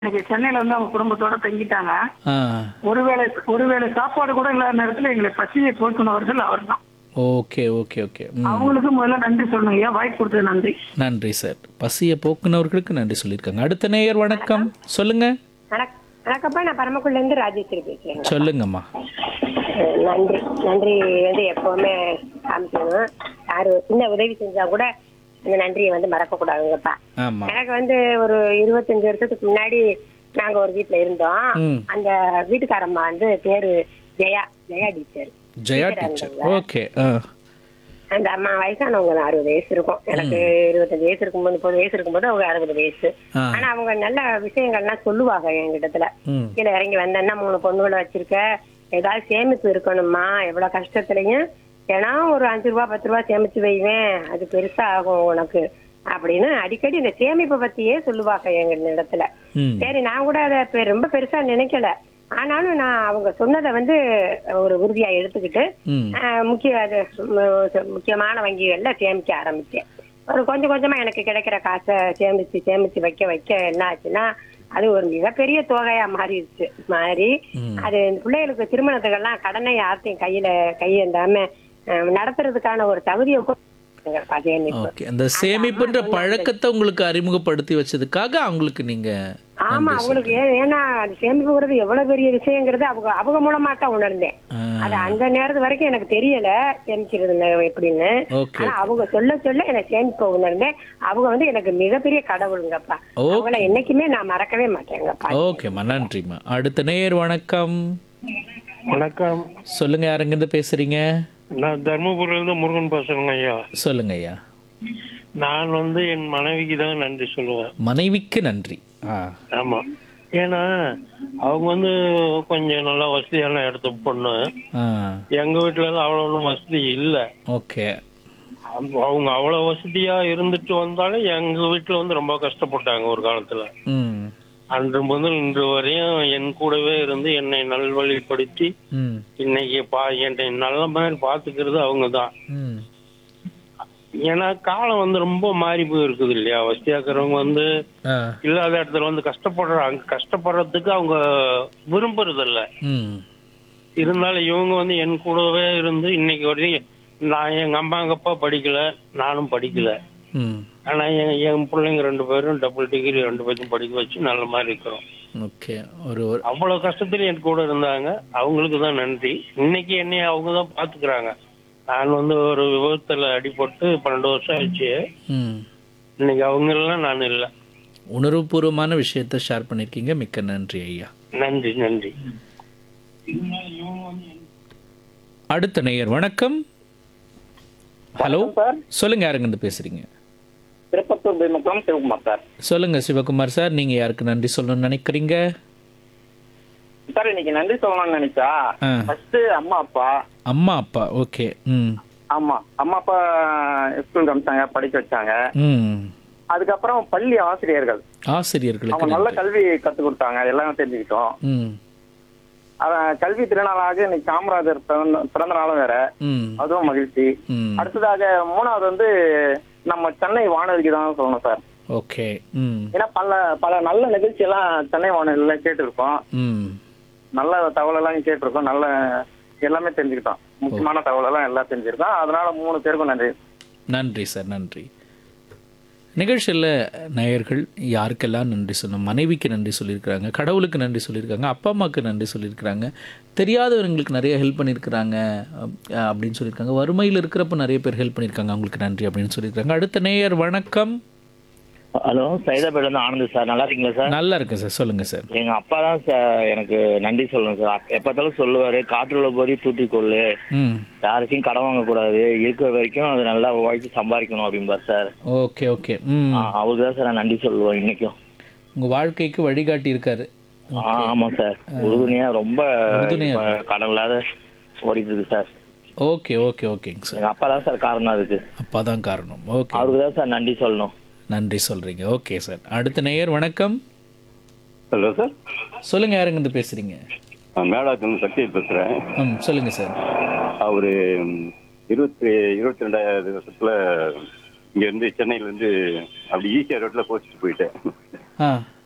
இன்னைக்கு சென்னையில வந்து அவங்க குடும்பத்தோட தங்கிட்டாங்க ஆ ஒருவேளை ஒருவேளை சாப்பாடு கூட இல்லாத நேரத்துல எங்களை பசியை போக்குனவர்கள் அவர்தான் ஓகே ஓகே ஓகே ம் அவங்களுக்கு முதல்ல நன்றி சொல்லணும் ஐயா வாய்ப்பு கொடுத்தது நன்றி நன்றி சார் பசியை போக்குனவர்களுக்கு நன்றி சொல்லியிருக்காங்க அடுத்த நேயர் வணக்கம் சொல்லுங்க வணக்- வணக்கம்ப்பா நான் பரமக்குடில இருந்து ராஜேஸ்வரி பேசுறேங்க சொல்லுங்கம்மா அஹ் நன்றி நன்றி வந்து எப்பவுமே காமிக்கணும் யாரு ஒரு சின்ன உதவி செஞ்சா கூட அந்த நன்றியை வந்து மறக்க கூடாதுங்கப்பா ஆமா எனக்கு வந்து ஒரு இருபத்தஞ்சு வருஷத்துக்கு முன்னாடி நாங்க ஒரு வீட்ல இருந்தோம் ம். அந்த வீட்டுக்காரம்மா வந்து பேரு Jaya Jaya teacher Jaya teacher okay ஆ அந்த அம்மா வயசானவங்க தான் அறுபது வயசு இருக்கும் எனக்கு இருபத்தஞ்சு வயசு இருக்கும்போது முப்பது வயசு இருக்கும்போது அவங்க அறுபது வயசு ஆ. ஆனா அவங்க நல்ல விஷயங்கள்லாம் சொல்லுவாங்க என்கிட்டத்துல ம் கீழே இறங்கி வந்தேன்னா மூணு பொண்ணுகளை வச்சிருக்க ஏதாவது சேமிப்பு இருக்கணுமா எவ்வளவு கஷ்டத்துலயும் ஏன்னா ஒரு அஞ்சு ரூபா பத்து ரூபா சேமிச்சு வைவேன் அது பெருசா ஆகும் உனக்கு அப்படின்னு அடிக்கடி இந்த சேமிப்பை பத்தியே சொல்லுவாங்க எங்க இடத்துல ம் சரி நான் கூட அதை பெ- ரொம்ப பெருசா நினைக்கல ஆனாலும் நான் அவங்க சொன்னதை வந்து ஒரு உறுதியா எடுத்துக்கிட்டு ம் ஆஹ் முக்கிய அது மு- முக்கியமான வங்கிகள்ல சேமிக்க ஆரம்பிச்சேன் ஒரு கொஞ்சம் கொஞ்சமா எனக்கு கிடைக்கிற காசை சேமிச்சு சேமிச்சு வைக்க வைக்க என்ன ஆச்சுன்னா அது ஒரு மிகப்பெரிய தொகையா மாறிடுச்சு மாறி ம். அது இந்த பிள்ளைகளுக்கு திருமணத்துக்கெல்லாம் கடனை யார்த்தையும் கையில கையேந்தாம ஆஹ் நடத்துறதுக்கான ஒரு தகுதியை கூட சேமிப்பு ஓகே அந்த சேமிப்புன்ற பழக்கத்தை உங்களுக்கு அறிமுகப்படுத்தி வச்சதுக்காக அவங்களுக்கு நீங்க ஆமா அவங்களுக்கு ஏ- ஏன்னா அது சேமிப்புங்கிறது எவ்வளவு பெரிய விஷயங்கிறது அவங்க அவங்க மூலமா தான் உணர்ந்தேன் ஆ, அது அந்த நேரத்து வரைக்கும் எனக்கு தெரியல சேமிக்கிறது ந- எப்படின்னு ஓகே ஆனா அவங்க சொல்ல சொல்ல எனக்கு சேமிப்ப உணர்ந்தேன் அவங்க வந்து எனக்கு மிகப்பெரிய கடவுளுங்கப்பா ஓகே. அவங்கள என்னைக்குமே நான் மறக்கவே மாட்டேங்கப்பா ஓகேம்மா நன்றிம்மா அடுத்த நேயர் வணக்கம் வணக்கம் சொல்லுங்க யாருங்கிருந்து பேசுறீங்க நான் தர்மபுரியிலிருந்து முருகன் பேசுறேங்க ஐயா சொல்லுங்க ஐயா நான் வந்து என் மனைவிக்கு தான் நன்றி சொல்லுவேன் மனைவிக்கு நன்றி ஆ ஆமா ஏன்னா அவங்க வந்து கொஞ்சம் நல்லா வசதியான இடத்து பொண்ணு ஆ எங்க வீட்டுல எல்லாம் அவ்வளவு ஒண்ணும் வசதி இல்ல ஓகே அவங்க- அவங்க அவ்வளவு வசதியா இருந்துட்டு வந்தாலும் எங்க வீட்டுல வந்து ரொம்ப கஷ்டப்பட்டாங்க ஒரு காலத்துல ம் அன்று முதல் இன்று வரையும் என் கூடவே இருந்து என்னை நல்வழிப்படுத்தி ம் இன்னைக்கு பா என்னை நல்ல மாதிரி பாத்துக்கிறது அவங்க தான் ம் ஏன்னா காலம் வந்து ரொம்ப மாறி போய் இருக்குது இல்லையா வசதியாக்குறவங்க வந்து ஆ இல்லாத இடத்துல வந்து கஷ்டப்படுறாங்க கஷ்டப்படுறதுக்கு அவங்க விரும்புறது இல்ல ம் இருந்தாலும் இவங்க வந்து என் கூடவே இருந்து இன்னைக்கு வரையும் நான் எங்க அம்மா எங்க அப்பா படிக்கல நானும் படிக்கல ம் ஆனா என் என் பிள்ளைங்க ரெண்டு பேரும் டபுள் டிகிரி ரெண்டு பேரும் படிக்க வச்சு நல்ல மாதிரி இருக்கிறோம் ஓகே ஒரு ஒரு அவ்வளவு கஷ்டத்துல என் கூட இருந்தாங்க அவங்களுக்கு தான் நன்றி இன்னைக்கு என்னைய அவங்க தான் பாத்துக்கிறாங்க நான் வந்து ஒரு விபத்துல அடிபட்டு பன்னெண்டு வருஷம் ஆயிடுச்சு ம் இன்னைக்கு அவங்க எல்லாம் நான் இல்லை உணர்வுபூர்வமான விஷயத்தை ஷேர் பண்ணியிருக்கீங்க மிக்க நன்றி ஐயா நன்றி நன்றி அடுத்த நேயர் வணக்கம் ஹலோ சார் சொல்லுங்க யாருங்கிருந்து பேசுறீங்க திருப்பத்தூர் பீமக்குளம் சிவகுமார் சார் சொல்லுங்க சிவகுமார் சார் நீங்க யாருக்கு நன்றி சொல்லணும்னு நினைக்கிறீங்க சார் இன்னைக்கு நன்றி சொல்லணும்னு நினைச்சா ஆ. ஃபர்ஸ்ட் அம்மா அப்பா அம்மா அப்பா ஓகே ம் ஆமா அம்மா அப்பா ஸ்கூலுக்கு அனுப்பிச்சாங்க படிக்க வச்சாங்க ம் அதுக்கப்புறம் பள்ளி ஆசிரியர்கள் அவங்க ஆசிரியர்களுக்கு நல்ல நன்றி. கல்வி கத்து கொடுத்தாங்க எல்லாம் தெரிஞ்சுக்கிட்டோம் ம் அதான் கல்வி திருநாளாக இன்னைக்கு காமராஜர் பிறந்த- பிறந்த நாளும் வேற ம் அதுவும் மகிழ்ச்சி ம் அடுத்ததாக மூணாவது வந்து நம்ம சென்னை வானொலிக்கு தான் சொல்லணும் சார் ஓகே ம் ஏன்னா பல பல நல்ல நிகழ்ச்சி எல்லாம் சென்னை வானொலியில கேட்டிருக்கோம் ம் நல்ல தகவல் எல்லாம் கேட்டிருக்கோம் நல்ல எல்லாமே தெரிஞ்சுக்கிட்டோம் முக்கியமான தகவல் எல்லாம் எல்லாம் தெரிஞ்சிருக்கோம் அதனால மூணு பேருக்கும் நன்றி நன்றி சார் நன்றி நிகழ்ச்சியில் நேயர்கள் யாருக்கெல்லாம் நன்றி சொல்லணும் மனைவிக்கு நன்றி சொல்லியிருக்கிறாங்க கடவுளுக்கு நன்றி சொல்லியிருக்காங்க அப்பா அம்மாவுக்கு நன்றி சொல்லியிருக்கிறாங்க தெரியாதவங்களுக்கு நிறைய ஹெல்ப் பண்ணியிருக்கிறாங்க அப்- அப்படின்னு சொல்லியிருக்காங்க வறுமையில் இருக்கிறப்ப நிறைய பேர் ஹெல்ப் பண்ணியிருக்காங்க அவங்களுக்கு நன்றி அப்படின்னு சொல்லியிருக்காங்க அடுத்த நேயர் வணக்கம் ஹலோ சைதாபேட்ல இருந்து ஆனந்த் சார் நல்லா இருக்கீங்களா சார் நல்லா இருக்கேன் சார் சொல்லுங்கள் சார் எங்க அப்பா தான் சார் எனக்கு நன்றி சொல்லணும் சார் எப்பத்தாலும் சொல்லுவாரு காற்றுள்ள போய் தூட்டி கொள்ளு ம் யாருக்கும் கடன் வாங்கக்கூடாது இருக்கிற வரைக்கும் அது நல்லா உழைச்சி சம்பாதிக்கணும் அப்படிம்பார் சார் ஓகே ஓகே ம் ஆ, அவருக்கு தான் சார் நான் நன்றி சொல்லுவேன் இன்னைக்கும் உங்கள் வாழ்க்கைக்கு வழிகாட்டி இருக்காரு ஆ, ஆமா சார் உறுதுணையா ரொம்ப உறுதுணையா இப்ப கடன் இல்லாத ஓடிட்டு இருக்கு சார் ஓகே ஓகே ஓகேங்க சார் எங்க அப்பா தான் சார் காரணம் அதுக்கு அப்பா தான் காரணம் ஓகே அவருக்கு தான் சார் நன்றி சொல்லணும் நன்றி சொல்கிறீங்க ஓகே சார் அடுத்த நேயர் வணக்கம் ஹலோ சார் சொல்லுங்கள் யாருங்கிருந்து பேசுகிறீங்க நான் மேடாத்துல சக்தி பேசுறேன் ம் சொல்லுங்கள் சார் அவரு ம், இருபத்தி இருபத்தி ரெண்டாயிரம் வருஷத்துல இங்க இருந்து சென்னையில இருந்து அப்படி ஈசிஆர் ரோட்ல போச்சுட்டு போயிட்டேன் ஆ